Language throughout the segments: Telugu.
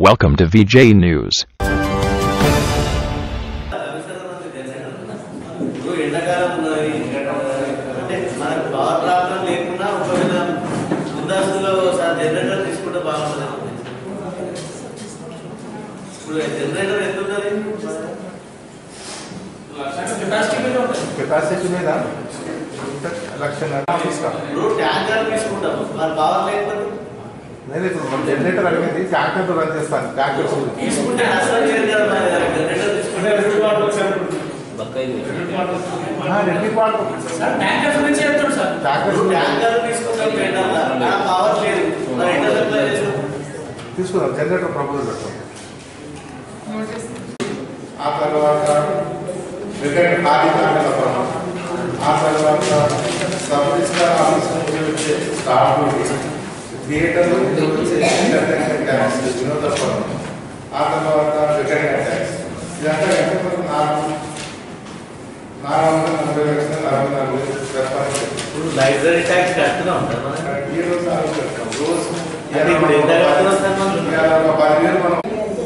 Welcome to VJ News. ఇప్పుడు ఎండాకాలం ఉన్నది అంటే మనకు పవర్ ప్రాబ్లం లేకుండా ఒకవేళ ముందస్తులో సార్ జనరేటర్ తీసుకుంటే బాగుంటుంది ఇప్పుడు జనరేటర్ ఎంత ఉంటుంది కెపాసిటీ మీద లక్షన్నర ఇస్తాం ఇప్పుడు ట్యాంకర్ తీసుకుంటాము మరి పవర్ లేకపోతే నేను ఇప్పుడు మన జనరేటర్ అడిగింది ట్యాంకర్తో రన్ చేస్తాను ట్యాంకర్స్ తీసుకుంటే నష్టం లేదు కదా మరి జనరేటర్ తీసుకుంటే రెడ్డి పాటు ట్యాంకర్స్ గురించి చెప్తాడు సార్ ట్యాంకర్స్ ఇప్పుడు ట్యాంకర్ తీసుకుంటాం జనరేటర్ ఆ పవర్ లేదు మరి ఎట్లా సప్లై చేస్తాం తీసుకుందాం జనరేటర్ ప్రపోజల్ పెడతాం ఆ తర్వాత రిటర్న్ ఖాళీ కాగల ప్రమాణం. ఆ తర్వాత సబ్ రిజిస్టర్ ఆఫీస్ నుంచి వచ్చే స్టాఫ్ థియేటర్లు వచ్చే ఎంటర్టైన్మెంట్ ట్యాక్స్ వినోద పన్ను. ఆ తర్వాత రిటర్న్ ట్యాక్స్ ఇదంతా ఎంత వరకు నాలుగు నాలుగు వందల నలభై లక్షల నలభై నాలుగు రూపాయలు ఇప్పుడు లైబ్రరీ ట్యాక్స్ కడుతూనే ఉంటారు మనం ఈ రోజు నాలుగు పెడతాం. రోజు అంటే ఇప్పుడు ఎంత కడుతున్నాం సార్ మనం? ఇవాళ ఒక పదివేలు మనం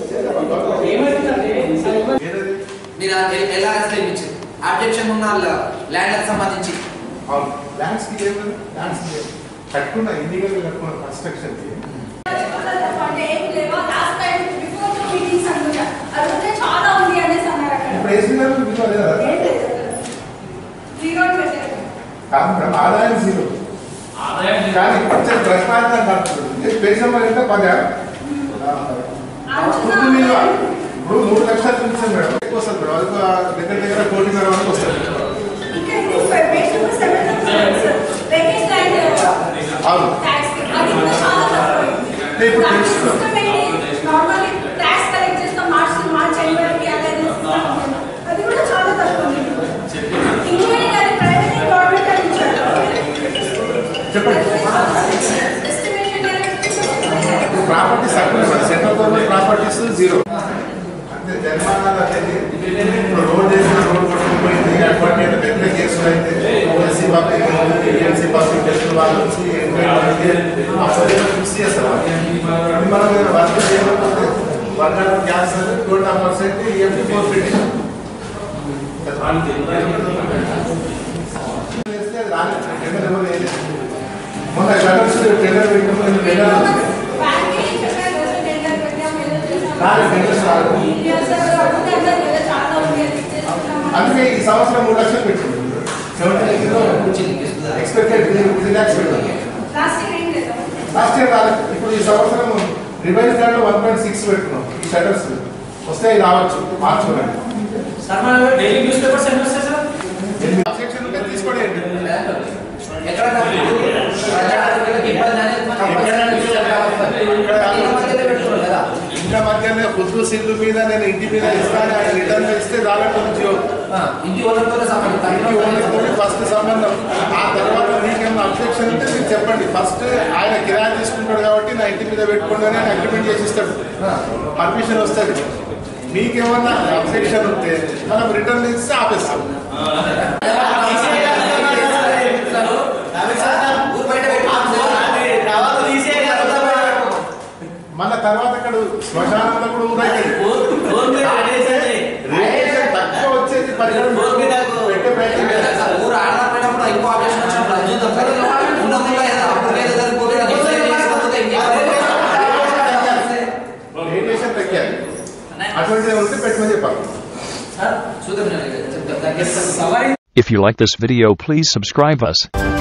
ఏదది? మీరు అది ఎలా ఎక్స్ప్లెయిన్ ఇచ్చారు అబ్జెక్షన్ ఉన్న ల్యాండ్ సంబంధించి అవును ల్యాండ్స్ కి ఏమి ల్యాండ్స్ కి కట్టుకున్న ఇల్లీగల్ కట్టుకున్న కన్స్ట్రక్షన్ కి అంటే ఏం లేవా last time before the meetings అనుకుంటా అడిగితే చాలా ఉంది అనేసి అన్నారు అక్కడ ఇప్పుడు వేసిన దానికి విలువ లేదా ఏం లేదు జీరో పెట్టారు కాదు మేడం ఆదాయం జీరో కానీ వచ్చే ప్రశ్నార్థం కడుతుంది పేజ్ నెంబర్ ఎంత పదా ఫుడ్ విలువ ఇప్పుడు మూడు లక్షలు చూపించాం మేడం ఎక్కువ వస్తుంది మేడం అది ఒక దగ్గర దగ్గర కోటిన్నర వరకు వస్తుంది ఇంకా ఇది పేజ్ నెంబర్ సెవెన్ వెకేజ్ ల్యాండ్ అవును ట్యాక్స్ అది కూడా చాలా తక్కువ అంటే ఇప్పుడు తెలుస్తుంది. నార్మల్లీ ట్యాక్స్ కలెక్ట్ చేస్తాం మార్చ్ మార్చ్ ఎండ్ అదే అది కూడా చాలా తక్కువ ఇంక్లూడింగ్ అది ప్రైవేట్ గవర్నమెంట్ అని ఇచ్చారు చెప్పండి estimation property circle central government properties zero అంటే జరిమానాలు అనేది ఇప్పుడు రోడ్ వేసిన రోడ్ పట్టుకుపోయింది అటువంటి పెద్ద కేసులు అయితే OSC public ANC public test వాళ్ళు వచ్చి ఎంక్వైరీ అప్పుడు ఫిక్స్ చేస్తారు అది మనం వర్క్ చేయకపోతే one hundred gas twenty percent EMT four fifty మొన్న షటర్స్ టెండర్ పెట్టినప్పుడు టెండర్ వచ్చింది రాలేదు, టెండర్స్ రాలేదు. అందుకే ఈ సంవత్సరం మూడు లక్షలు పెట్టింది సెవెంటీ ఎక్స్పెక్టెడ్ త్రీ ల్యాక్స్ పెట్టింది లాస్ట్ ఇయర్ రాలేదు ఇప్పుడు ఈ సంవత్సరం రివైజ్ దాంట్లో వన్ పాయింట్ సిక్స్ పెట్టుకున్నాం ఈ షటర్స్ వస్తే రావచ్చు మార్చుకోండి సార్ మన డైలీ న్యూస్ పేపర్స్ ఎన్ని వస్తాయి సార్ ఎనిమిది సెక్షన్ ఉంటే తీసుకోండి ఎక్కడ ప్రజాప్రతినిధులకు ఇబ్బంది అనేది మనం ఈ మధ్యలో పెట్టుకున్నాం కదా ఇంకా మధ్యలో పొద్దు సిల్లు మీద నేను ఇంటి మీద ఇస్తాను ఆయన రిటర్న్ ఇస్తే దాంట్లో నుంచి ఆ, ఇంటి ఓనర్తో సంబంధించి ఫస్ట్ సంబంధం ఆ తర్వాత మీకేమైనా అబ్జెక్షన్ ఉంటే మీరు చెప్పండి ఫస్ట్ ఆయన కిరాయి తీసుకుంటాడు కాబట్టి నా ఇంటి మీద పెట్టుకోండి అని ఆయన అగ్రిమెంట్ చేసి ఇస్తాడు పర్మిషన్ వస్తుంది మీకేమన్నా అబ్జెక్షన్ ఉంటే మనం రిటర్న్ ఇస్తే ఆపేస్తాం ఊరు బయట పెట్టుకున్నాం తర్వాత తీసేయగలరు మళ్ళా తర్వాత అక్కడ శ్మశానంలో కూడా ఊరైతుంది ఫోన్ పే పెట్టేసేయండి. రేడియేషన్ తక్కువ వచ్చేది పరిగణన పెట్టే ప్రయత్నం చేయాలి. సార్, ఊరు ఆడకపోయినప్పుడు ఇంకో ఆపరేషన్ వచ్చినప్పుడు అది చూద్దాం సార్. ఉన్నది లేదా? అప్పుడు లేదా సరిపోతే అది ఎక్స్ప్లెయిన్ చేసుకోకపోతే ఇంకేం రేడియేషన్ తగ్గాలి అటువంటిది ఉంటే పెట్టమని చెప్పాలి సార్ చూద్దాం నేను చెప్తాం దానికి సవారీ If you like this video, please subscribe us.